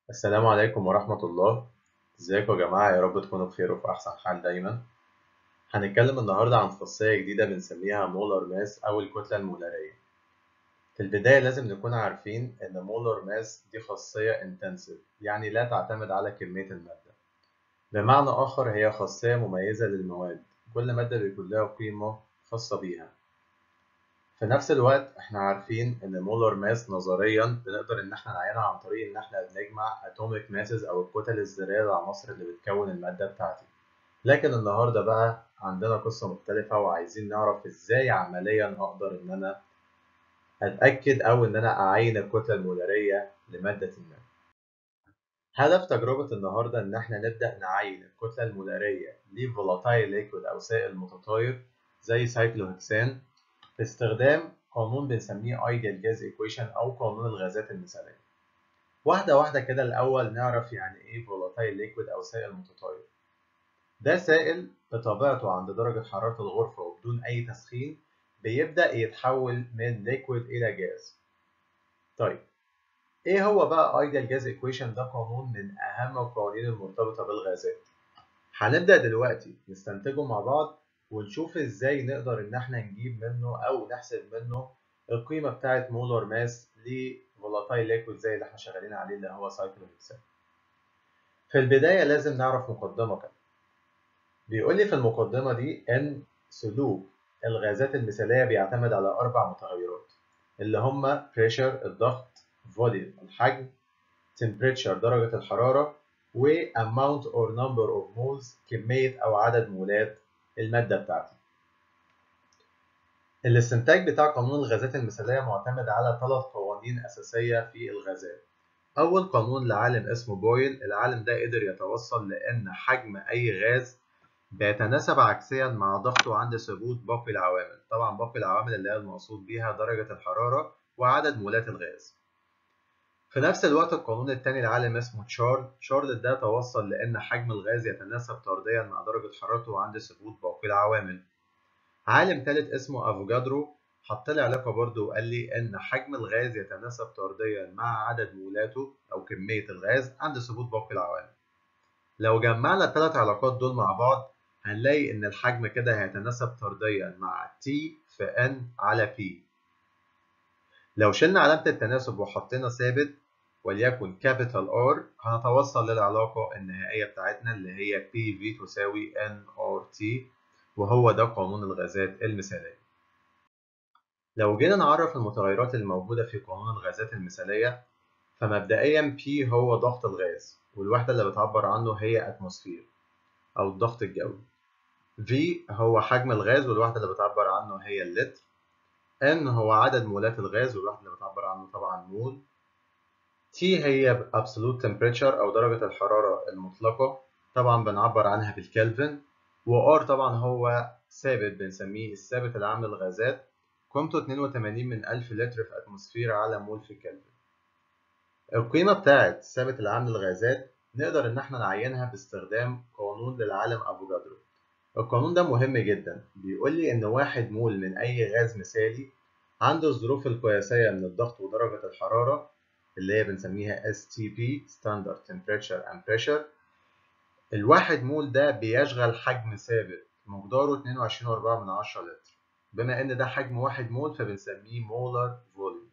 السلام عليكم ورحمة الله ازيكم يا جماعة يا رب تكونوا بخير وفي أحسن حال دايما هنتكلم النهاردة عن خاصية جديدة بنسميها مولر ماس أو الكتلة المولارية في البداية لازم نكون عارفين إن مولر ماس دي خاصية انتنسيف يعني لا تعتمد على كمية المادة بمعنى آخر هي خاصية مميزة للمواد كل مادة بيكون لها قيمة خاصة بيها في نفس الوقت احنا عارفين ان مولر ماس نظريا بنقدر ان احنا نعينها عن طريق ان احنا بنجمع اتوميك ماسز او الكتل الذريه للعناصر اللي بتكون الماده بتاعتي لكن النهارده بقى عندنا قصه مختلفه وعايزين نعرف ازاي عمليا اقدر ان انا اتاكد او ان انا اعين الكتله المولاريه لماده ما هدف تجربه النهارده ان احنا نبدا نعين الكتله المولاريه لفولاتايل ليكويد او سائل متطاير زي سايكلوهكسان باستخدام قانون بنسميه ايديال جاز ايكويشن او قانون الغازات المثاليه واحده واحده كده الاول نعرف يعني ايه فولاتايل ليكويد او سائل متطاير ده سائل بطبيعته عند درجه حراره الغرفه وبدون اي تسخين بيبدا يتحول من ليكويد الى جاز طيب ايه هو بقى ايديال جاز ايكويشن ده قانون من اهم القوانين المرتبطه بالغازات هنبدا دلوقتي نستنتجه مع بعض ونشوف ازاي نقدر ان احنا نجيب منه او نحسب منه القيمه بتاعه مولر ماس لفولاتايل ليكويد زي اللي احنا شغالين عليه اللي هو سايكلوهكسان في البدايه لازم نعرف مقدمه كده بيقول لي في المقدمه دي ان سلوك الغازات المثاليه بيعتمد على اربع متغيرات اللي هم pressure الضغط volume الحجم temperature درجه الحراره و amount or number of moles كميه او عدد مولات المادة بتاعتي. الاستنتاج بتاع قانون الغازات المثالية معتمد على ثلاث قوانين أساسية في الغازات. أول قانون لعالم اسمه بويل، العالم ده قدر يتوصل لأن حجم أي غاز بيتناسب عكسيا مع ضغطه عند ثبوت باقي العوامل، طبعا باقي العوامل اللي هي المقصود بيها درجة الحرارة وعدد مولات الغاز. في نفس الوقت القانون الثاني لعالم اسمه تشارل تشارل ده توصل لأن حجم الغاز يتناسب طرديا مع درجة حرارته عند ثبوت باقي العوامل عالم ثالث اسمه افوجادرو حط لي علاقة برضه وقال لي إن حجم الغاز يتناسب طرديا مع عدد مولاته أو كمية الغاز عند ثبوت باقي العوامل لو جمعنا الثلاث علاقات دول مع بعض هنلاقي إن الحجم كده هيتناسب طرديا مع T في N على P لو شلنا علامة التناسب وحطينا ثابت وليكن كابيتال R هنتوصل للعلاقة النهائية بتاعتنا اللي هي PV تساوي NRT وهو ده قانون الغازات المثالية. لو جينا نعرف المتغيرات الموجودة في قانون الغازات المثالية فمبدئيا P هو ضغط الغاز والوحدة اللي بتعبر عنه هي أتموسفير أو الضغط الجوي. V هو حجم الغاز والوحدة اللي بتعبر عنه هي اللتر. N هو عدد مولات الغاز والوحدة اللي بتعبر عنه طبعا مول. T هي absolute temperature أو درجة الحرارة المطلقة طبعا بنعبر عنها بالكلفن و R طبعا هو ثابت بنسميه الثابت العام للغازات قيمته 82 من 1000 لتر في أتموسفير على مول في كلفن القيمة بتاعت الثابت العام للغازات نقدر إن احنا نعينها باستخدام قانون للعالم أفوجادرو القانون ده مهم جدا بيقول لي إن واحد مول من أي غاز مثالي عنده الظروف القياسية من الضغط ودرجة الحرارة اللي هي بنسميها STP Standard Temperature and Pressure الواحد مول ده بيشغل حجم ثابت مقداره 22.4 من 10 لتر بما ان ده حجم واحد مول فبنسميه مولر فوليوم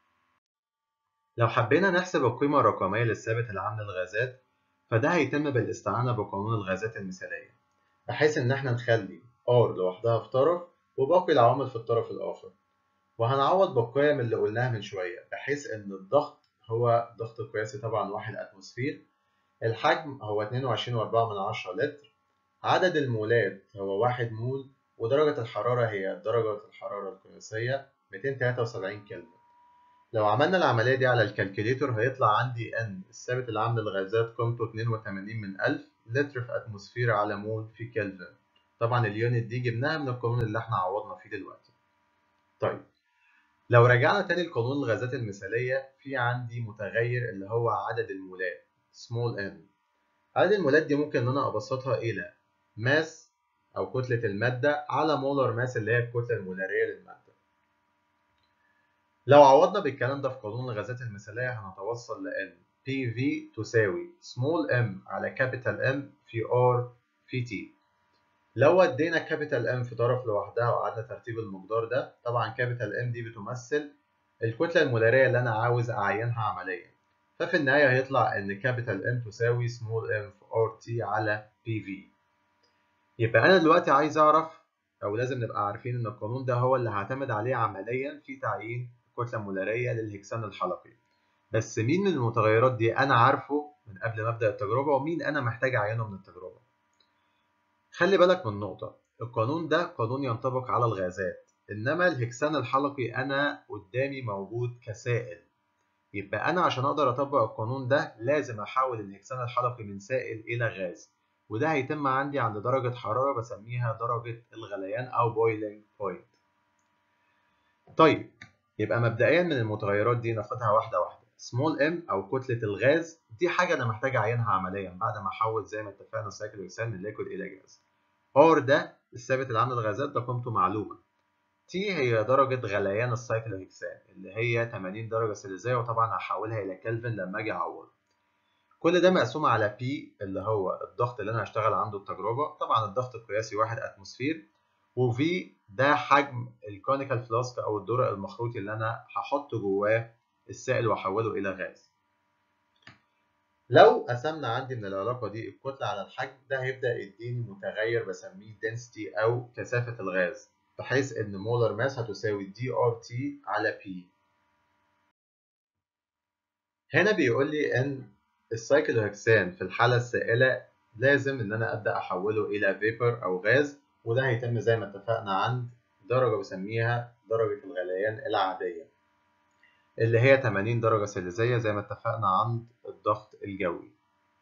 لو حبينا نحسب القيمة الرقمية للثابت العام للغازات فده هيتم بالاستعانة بقانون الغازات المثالية بحيث ان احنا نخلي R لوحدها في طرف وباقي العوامل في الطرف الآخر وهنعوض بالقيم اللي قلناها من شوية بحيث ان الضغط هو الضغط القياسي طبعا 1 اتموسفير الحجم هو 22.4 من 10 لتر عدد المولات هو 1 مول ودرجة الحرارة هي درجة الحرارة القياسية 273 كلفن لو عملنا العملية دي على الكالكوليتر هيطلع عندي ان الثابت العام للغازات قيمته 82 من 1000 لتر في اتموسفير على مول في كلفن طبعا اليونت دي جبناها من القانون اللي احنا عوضنا فيه دلوقتي طيب لو رجعنا تاني لقانون الغازات المثالية في عندي متغير اللي هو عدد المولات small n عدد المولات دي ممكن ان انا ابسطها الى ماس او كتلة المادة على مولر ماس اللي هي الكتلة المولارية للمادة لو عوضنا بالكلام ده في قانون الغازات المثالية هنتوصل لان PV تساوي small m على capital M في R في T لو ودينا كابيتال ام في طرف لوحدها وقعدنا ترتيب المقدار ده طبعا كابيتال ام دي بتمثل الكتله المولاريه اللي انا عاوز اعينها عمليا ففي النهايه هيطلع ان كابيتال ام تساوي سمول ام في ار تي على بي في يبقى انا دلوقتي عايز اعرف او لازم نبقى عارفين ان القانون ده هو اللي هعتمد عليه عمليا في تعيين الكتله المولاريه للهكسان الحلقي بس مين من المتغيرات دي انا عارفه من قبل ما ابدا التجربه ومين انا محتاج اعينه من التجربه خلي بالك من نقطة القانون ده قانون ينطبق على الغازات إنما الهكسان الحلقي أنا قدامي موجود كسائل يبقى أنا عشان أقدر أطبق القانون ده لازم أحول الهكسان الحلقي من سائل إلى غاز وده هيتم عندي عند درجة حرارة بسميها درجة الغليان أو boiling point طيب يبقى مبدئيا من المتغيرات دي ناخدها واحدة واحدة سمول ام او كتله الغاز دي حاجه انا محتاج اعينها عمليا بعد ما احول زي ما اتفقنا السايكل هكسان من ليكويد الى جاز ار ده الثابت العام للغازات ده قيمته معلومه تي هي درجه غليان السايكل هكسان اللي هي 80 درجه سيليزيه وطبعا هحولها الى كلفن لما اجي اعوض كل ده مقسوم على بي اللي هو الضغط اللي انا هشتغل عنده التجربه طبعا الضغط القياسي 1 اتموسفير وفي ده حجم الكونيكال فلاسك او الدرق المخروطي اللي انا هحط جواه السائل واحوله الى غاز لو قسمنا عندي من العلاقه دي الكتله على الحجم ده هيبدا يديني متغير بسميه density او كثافه الغاز بحيث ان مولر ماس هتساوي دي ار تي على بي هنا بيقول لي ان السايكلوهكسان في الحاله السائله لازم ان انا ابدا احوله الى فيبر او غاز وده هيتم زي ما اتفقنا عند درجه بسميها درجه الغليان العاديه اللي هي 80 درجة سيليزية زي ما اتفقنا عند الضغط الجوي.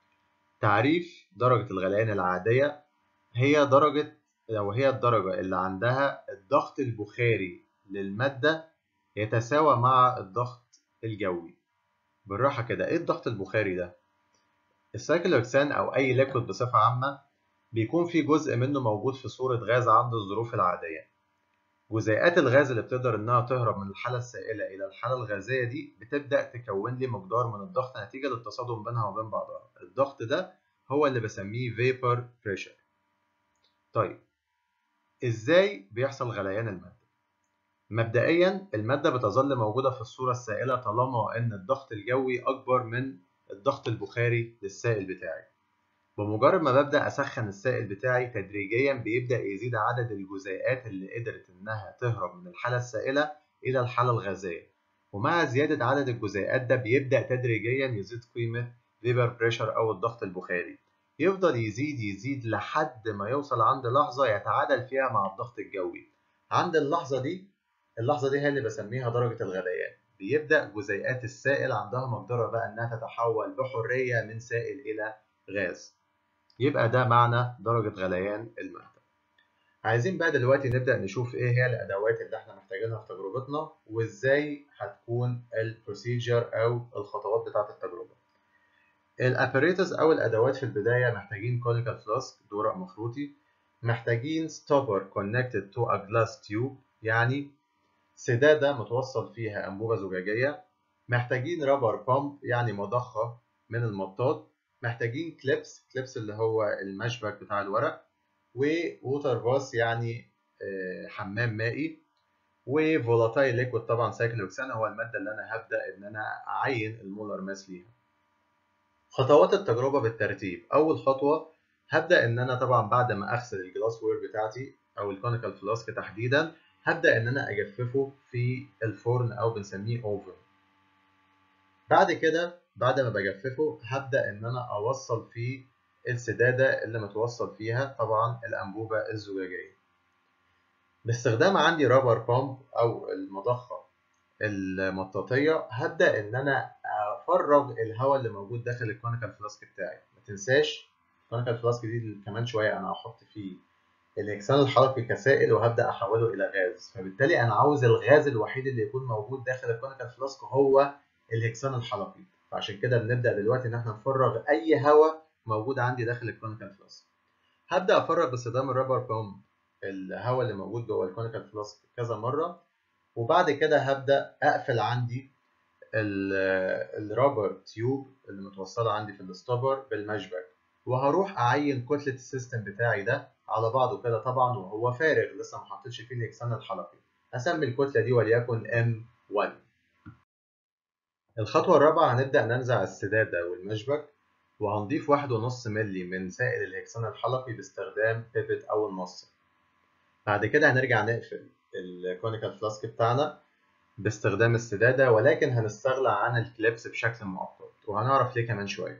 تعريف درجة الغليان العادية هي درجة أو هي الدرجة اللي عندها الضغط البخاري للمادة يتساوى مع الضغط الجوي. بالراحة كده، إيه الضغط البخاري ده؟ السايكلوكسان أو أي ليكويد بصفة عامة بيكون في جزء منه موجود في صورة غاز عند الظروف العادية. جزيئات الغاز اللي بتقدر انها تهرب من الحاله السائله الى الحاله الغازيه دي بتبدا تكون لي مقدار من الضغط نتيجه للتصادم بينها وبين بعضها الضغط ده هو اللي بسميه vapor pressure طيب ازاي بيحصل غليان الماده مبدئيا الماده بتظل موجوده في الصوره السائله طالما ان الضغط الجوي اكبر من الضغط البخاري للسائل بتاعي بمجرد ما ببدأ أسخن السائل بتاعي تدريجيا بيبدأ يزيد عدد الجزيئات اللي قدرت إنها تهرب من الحالة السائلة إلى الحالة الغازية ومع زيادة عدد الجزيئات ده بيبدأ تدريجيا يزيد قيمة فيبر بريشر أو الضغط البخاري يفضل يزيد يزيد لحد ما يوصل عند لحظة يتعادل فيها مع الضغط الجوي عند اللحظة دي اللحظة دي هي اللي بسميها درجة الغليان بيبدأ جزيئات السائل عندها مقدرة بقى إنها تتحول بحرية من سائل إلى غاز يبقى ده معنى درجة غليان المادة. عايزين بقى دلوقتي نبدأ نشوف إيه هي الأدوات اللي إحنا محتاجينها في تجربتنا وإزاي هتكون البروسيجر أو الخطوات بتاعة التجربة. الأباريتس أو الأدوات في البداية محتاجين كونيكال فلاسك دورق مخروطي، محتاجين ستوبر connected to a glass tube يعني سدادة متوصل فيها أنبوبة زجاجية، محتاجين رابر بامب يعني مضخة من المطاط، محتاجين كليبس كليبس اللي هو المشبك بتاع الورق ووتر باس يعني حمام مائي وفولاتايل ليكويد طبعا سايكلوكسان هو الماده اللي انا هبدا ان انا اعين المولر ماس ليها خطوات التجربه بالترتيب اول خطوه هبدا ان انا طبعا بعد ما اغسل الجلاس وير بتاعتي او الكونيكال فلاسك تحديدا هبدا ان انا اجففه في الفرن او بنسميه اوفن بعد كده بعد ما بجففه هبدأ إن أنا أوصل فيه السدادة اللي متوصل فيها طبعا الأنبوبة الزجاجية. باستخدام عندي رابر بامب أو المضخة المطاطية هبدأ إن أنا أفرغ الهواء اللي موجود داخل الكونيكال فلاسك بتاعي. ما تنساش الكونيكال فلاسك دي كمان شوية أنا هحط فيه الهكسان الحلقي كسائل وهبدأ أحوله إلى غاز، فبالتالي أنا عاوز الغاز الوحيد اللي يكون موجود داخل الكونيكال فلاسك هو الهكسان الحلقي. فعشان كده بنبدا دلوقتي ان احنا نفرغ اي هواء موجود عندي داخل الكونيكال فلاسك هبدا افرغ باستخدام الرابر بامب الهواء اللي موجود جوه الكونيكال فلاسك كذا مره وبعد كده هبدا اقفل عندي الرابر تيوب اللي متوصله عندي في الستوبر بالمشبك وهروح اعين كتله السيستم بتاعي ده على بعضه كده طبعا وهو فارغ لسه ما حطيتش فيه الهكسان الحلقي هسمي الكتله دي وليكن M1 الخطوه الرابعه هنبدا ننزع السداده والمشبك وهنضيف واحد ونص ملي من سائل الهكسان الحلقي باستخدام بيبت او النص بعد كده هنرجع نقفل الكونيكال فلاسك بتاعنا باستخدام السدادة ولكن هنستغنى عن الكليبس بشكل مؤقت وهنعرف ليه كمان شوية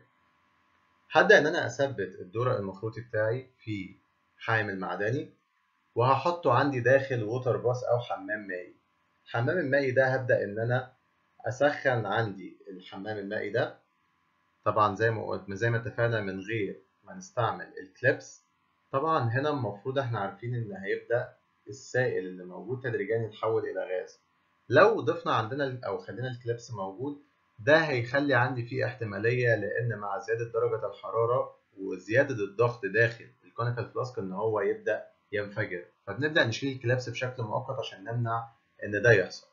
هبدأ إن أنا أثبت الدرق المخروطي بتاعي في حامل معدني وهحطه عندي داخل ووتر باس أو حمام مائي الحمام المائي ده هبدأ إن أنا أسخن عندي الحمام المائي ده طبعا زي ما قلت زي ما اتفقنا من غير ما نستعمل الكليبس طبعا هنا المفروض احنا عارفين ان هيبدأ السائل اللي موجود تدريجيا يتحول الى غاز لو ضفنا عندنا او خلينا الكليبس موجود ده هيخلي عندي فيه احتمالية لان مع زيادة درجة الحرارة وزيادة الضغط داخل الكونيكال فلاسك ان هو يبدأ ينفجر فبنبدأ نشيل الكليبس بشكل مؤقت عشان نمنع ان ده يحصل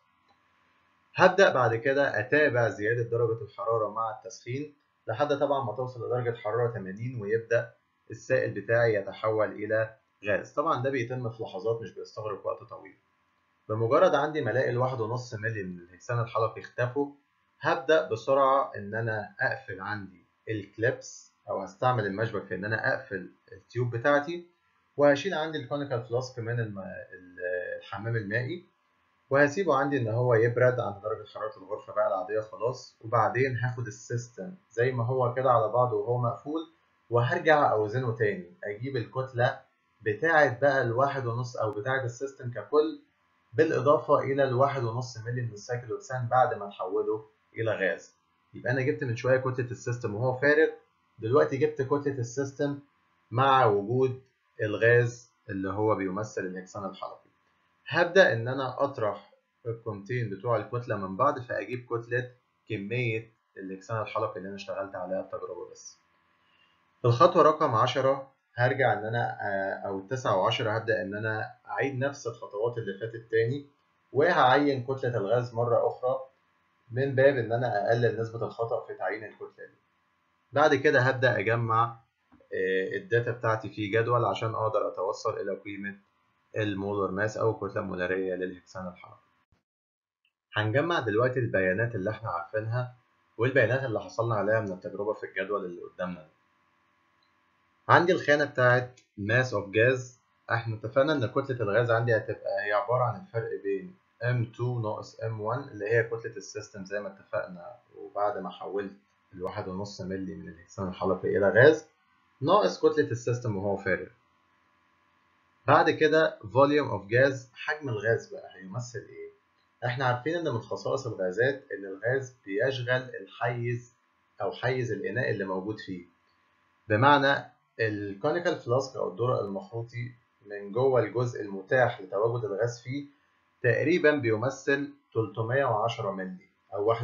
هبدأ بعد كده اتابع زيادة درجة الحرارة مع التسخين لحد طبعا ما توصل لدرجة حرارة 80 ويبدأ السائل بتاعي يتحول إلى غاز طبعا ده بيتم في لحظات مش بيستغرق وقت طويل بمجرد عندي ما الاقي الواحد ونص ملي من الهكسان الحلقي اختفوا هبدأ بسرعة إن أنا أقفل عندي الكليبس أو هستعمل المشبك في إن أنا أقفل التيوب بتاعتي وهشيل عندي الكونيكال فلاسك من الم... الحمام المائي وهسيبه عندي إن هو يبرد عند درجة حرارة الغرفة بقى العادية خلاص وبعدين هاخد السيستم زي ما هو كده على بعضه وهو مقفول وهرجع أوزنه تاني أجيب الكتلة بتاعة بقى الواحد ونص أو بتاعة السيستم ككل بالإضافة إلى الواحد ونص ملي من السايكلوكسان بعد ما نحوله إلى غاز يبقى أنا جبت من شوية كتلة السيستم وهو فارغ دلوقتي جبت كتلة السيستم مع وجود الغاز اللي هو بيمثل الهكسان الحلقي هبدأ إن أنا أطرح الكونتين بتوع الكتلة من بعض فأجيب كتلة كمية الهكسان الحلقي اللي أنا اشتغلت عليها التجربة بس الخطوة رقم 10 هرجع ان انا او التسعة وعشرة هبدأ ان انا اعيد نفس الخطوات اللي فاتت تاني وهعين كتلة الغاز مرة اخرى من باب ان انا اقلل نسبة الخطأ في تعيين الكتلة دي بعد كده هبدأ اجمع الداتا بتاعتي في جدول عشان اقدر اتوصل الى قيمة المولر ماس او الكتلة المولارية للهكسان الحراري هنجمع دلوقتي البيانات اللي احنا عارفينها والبيانات اللي حصلنا عليها من التجربة في الجدول اللي قدامنا ده. عندي الخانة بتاعت mass of gas احنا اتفقنا ان كتلة الغاز عندي هتبقى هي عبارة عن الفرق بين M2 ناقص M1 اللي هي كتلة السيستم زي ما اتفقنا وبعد ما حولت الواحد ونص ملي من الهكسان الحلقي إلى غاز ناقص كتلة السيستم وهو فارغ بعد كده volume of gas حجم الغاز بقى هيمثل ايه؟ احنا عارفين ان من خصائص الغازات ان الغاز بيشغل الحيز او حيز الاناء اللي موجود فيه بمعنى الكونيكال فلاسك او الدرق المخروطي من جوه الجزء المتاح لتواجد الغاز فيه تقريبا بيمثل 310 مللي او 31%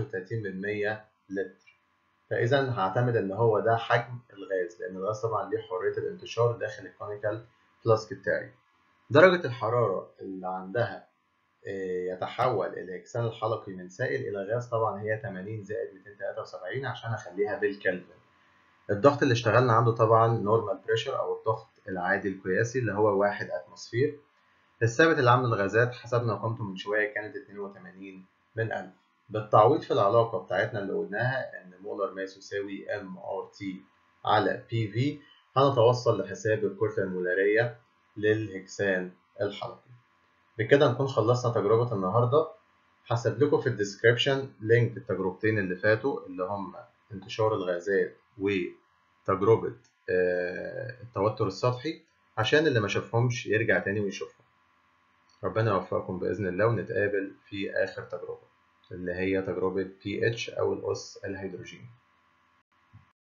لتر فاذا هعتمد ان هو ده حجم الغاز لان الغاز طبعا ليه حريه الانتشار داخل الكونيكال فلاسك بتاعي درجه الحراره اللي عندها يتحول الهكسان الحلقي من سائل الى غاز طبعا هي 80 زائد 273 عشان اخليها بالكلفن الضغط اللي اشتغلنا عنده طبعا نورمال بريشر او الضغط العادي القياسي اللي هو 1 اتموسفير الثابت العام للغازات حسبنا قيمته من شويه كانت 82 من 1000 بالتعويض في العلاقه بتاعتنا اللي قلناها ان مولر ماس يساوي ام ار تي على بي في هنتوصل لحساب الكتله المولاريه للهكسان الحلقي بكده نكون خلصنا تجربه النهارده هسيب لكم في الديسكريبشن لينك التجربتين اللي فاتوا اللي هم انتشار الغازات وتجربة التوتر السطحي عشان اللي ما شافهمش يرجع تاني ويشوفهم ربنا يوفقكم بإذن الله ونتقابل في آخر تجربة اللي هي تجربة pH أو الأس الهيدروجيني